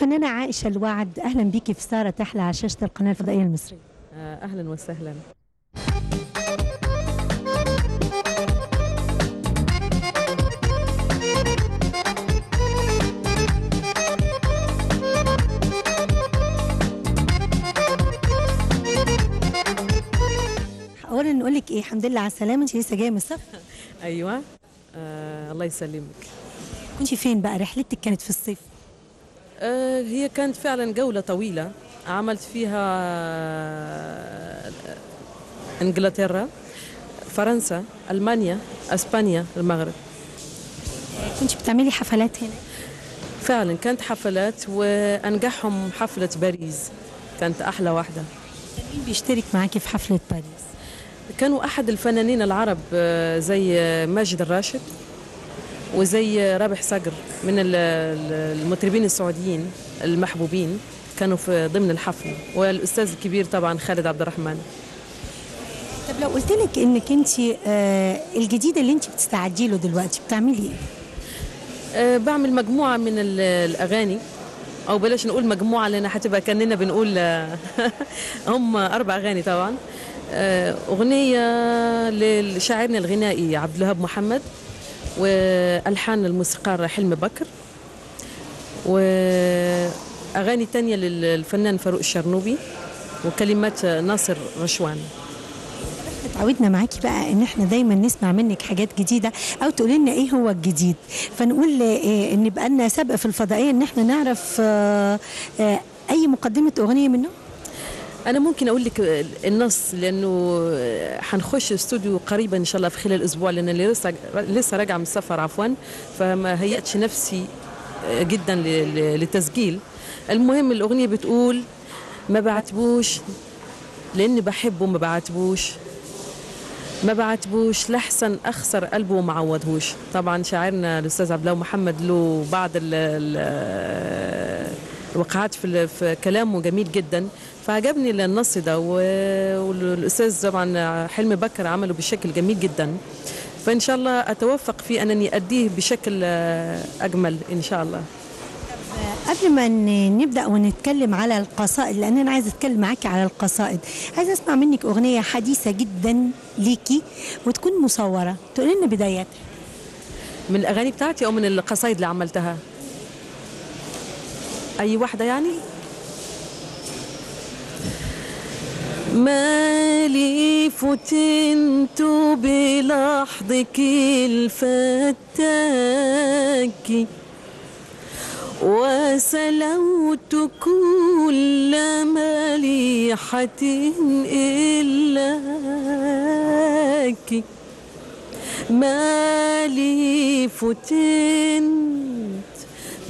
الفنانة عائشة الوعد أهلا بيكي في سارة تحلى على شاشة القناة الفضائية المصرية آه، اهلا وسهلا أولا نقول لك إيه الحمد لله على السلامة أنت لسه جاية من السفر ايوه آه الله يسلمك كنت فين بقى رحلتك كانت في الصيف آه هي كانت فعلا جوله طويله عملت فيها آه، انجلترا فرنسا المانيا اسبانيا المغرب كنت بتعملي حفلات هنا فعلا كانت حفلات وانجحهم حفله باريس كانت احلى واحده مين بيشترك معاكي في حفلة باريس كانوا احد الفنانين العرب آه، زي آه، ماجد الراشد وزي آه، رابح صقر من ال- ال- المطربين السعوديين المحبوبين كانوا في ضمن الحفل والاستاذ الكبير طبعا خالد عبد الرحمن طب لو قلت لك انك انت آه الجديد اللي انت بتستعدي له دلوقتي بتعملي ايه؟ آه، بعمل مجموعه من ال- الاغاني او بلاش نقول مجموعه لان هتبقى كاننا بنقول آه، هم اربع اغاني طبعا آه، اغنيه لشاعرنا الغنائي عبد الوهاب محمد والحان الموسيقار حلمي بكر واغاني تانية للفنان فاروق الشرنوبي وكلمات ناصر رشوان اتعودنا معاكي بقى ان احنا دايما نسمع منك حاجات جديده او تقولي لنا ايه هو الجديد فنقول إيه ان يبقى لنا سبق في الفضائيه ان احنا نعرف آه آه اي مقدمه اغنيه منه انا ممكن اقول لك النص لانه حنخش استوديو قريبا ان شاء الله في خلال اسبوع لان اللي لسه لسه راجعه من السفر عفوا فما هيأتش نفسي جدا ل- ل- للتسجيل المهم الاغنيه بتقول ما بعتبوش لاني بحبه ما بعتبوش ما بعتبوش لحسن اخسر قلبه وما عوضهوش طبعا شاعرنا الاستاذ عبد الله محمد له بعض ال ال الوقعات في, ال- في كلامه جميل جدا فعجبني النص ده و- والاستاذ طبعا حلمي بكر عمله بشكل جميل جدا فان شاء الله اتوفق في انني اديه بشكل آه، اجمل ان شاء الله قبل ما ن- نبدا ونتكلم على القصائد لان انا عايزه اتكلم معاكي على القصائد عايزه اسمع منك اغنيه حديثه جدا ليكي وتكون مصوره تقولي لنا بداياتها من الاغاني بتاعتي او من القصايد اللي عملتها اي واحده يعني مالي فتنت بلحظك الفتاك وسلوت كل مليحة إلاك ما لي فتنت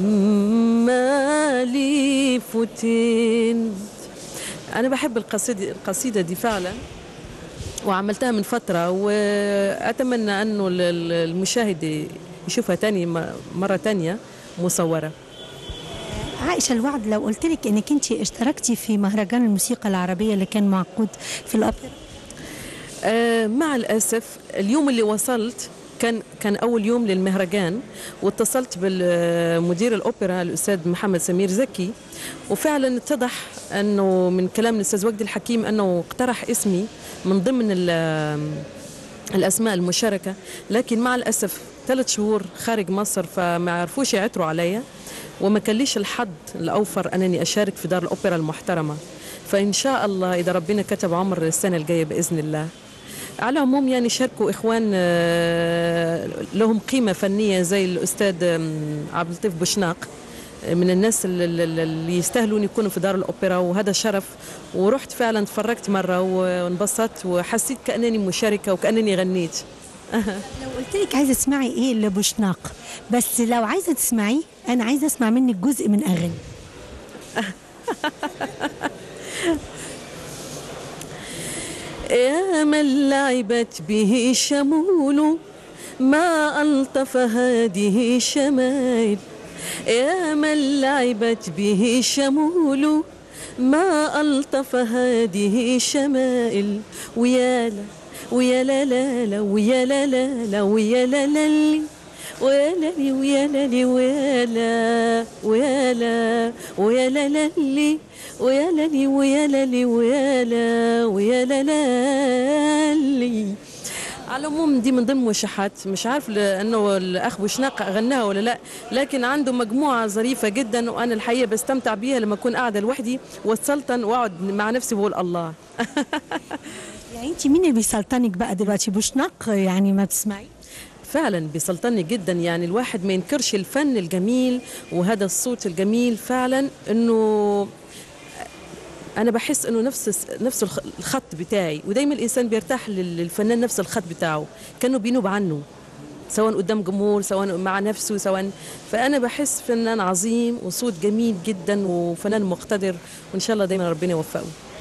ما لي فتنت أنا بحب القصيدة القصيدة دي فعلا وعملتها من فترة وأتمنى أنه ال- ال- المشاهد يشوفها تاني م- مرة تانية مصورة عائشه الوعد لو قلت لك انك انت اشتركتي في مهرجان الموسيقى العربيه اللي كان معقود في الأوبرا آه، مع الاسف اليوم اللي وصلت كان كان اول يوم للمهرجان واتصلت بالمدير الاوبرا الاستاذ محمد سمير زكي وفعلا اتضح انه من كلام الاستاذ وجدي الحكيم انه اقترح اسمي من ضمن ال- الاسماء المشاركه لكن مع الاسف ثلاث شهور خارج مصر فما عرفوش يعثروا عليا وما كان ليش الحظ الاوفر انني اشارك في دار الاوبرا المحترمه فان شاء الله اذا ربنا كتب عمر السنه الجايه باذن الله على العموم يعني شاركوا اخوان آه، لهم قيمه فنيه زي الاستاذ آم، عبد اللطيف بوشناق من الناس اللي- اللي اللي يستاهلوا ان يكونوا في دار الاوبرا وهذا شرف ورحت فعلا اتفرجت مره وانبسطت وحسيت كانني مشاركه وكانني غنيت لو قلت لك عايزه تسمعي ايه لبوشناق بس لو عايزه تسمعيه انا عايزه اسمع منك جزء من اغاني يا من لعبت به الشمول ما ألطف هذه الشمائل يا من لعبت به الشمول ما ألطف هذه الشمائل ويا لا ويا لا لا لا ويا لا لا لا ويا لا لا لي ويا لالي ويا لالي ويا لا ويا لا ويا لا لالي ويا لالي ويا لالي ويا لا ويا لا لالي على العموم دي من ضمن موشحات مش عارف لانه الاخ بوشناق غناها ولا لا لكن عنده مجموعه ظريفه جدا وانا الحقيقه بستمتع بيها لما اكون قاعده لوحدي والسلطن واقعد مع نفسي بقول الله يعني انت مين اللي بيسلطنك بقى دلوقتي بوشناق يعني ما بتسمعي فعلا بيسلطني جدا يعني الواحد ما ينكرش الفن الجميل وهذا الصوت الجميل فعلا انه انا بحس انه نفس نفس الخ- الخط بتاعي ودايما الانسان بيرتاح لل- للفنان نفس الخط بتاعه كانه بينوب عنه سواء قدام جمهور سواء مع نفسه سواء فانا بحس فنان عظيم وصوت جميل جدا وفنان مقتدر وان شاء الله دايما ربنا يوفقه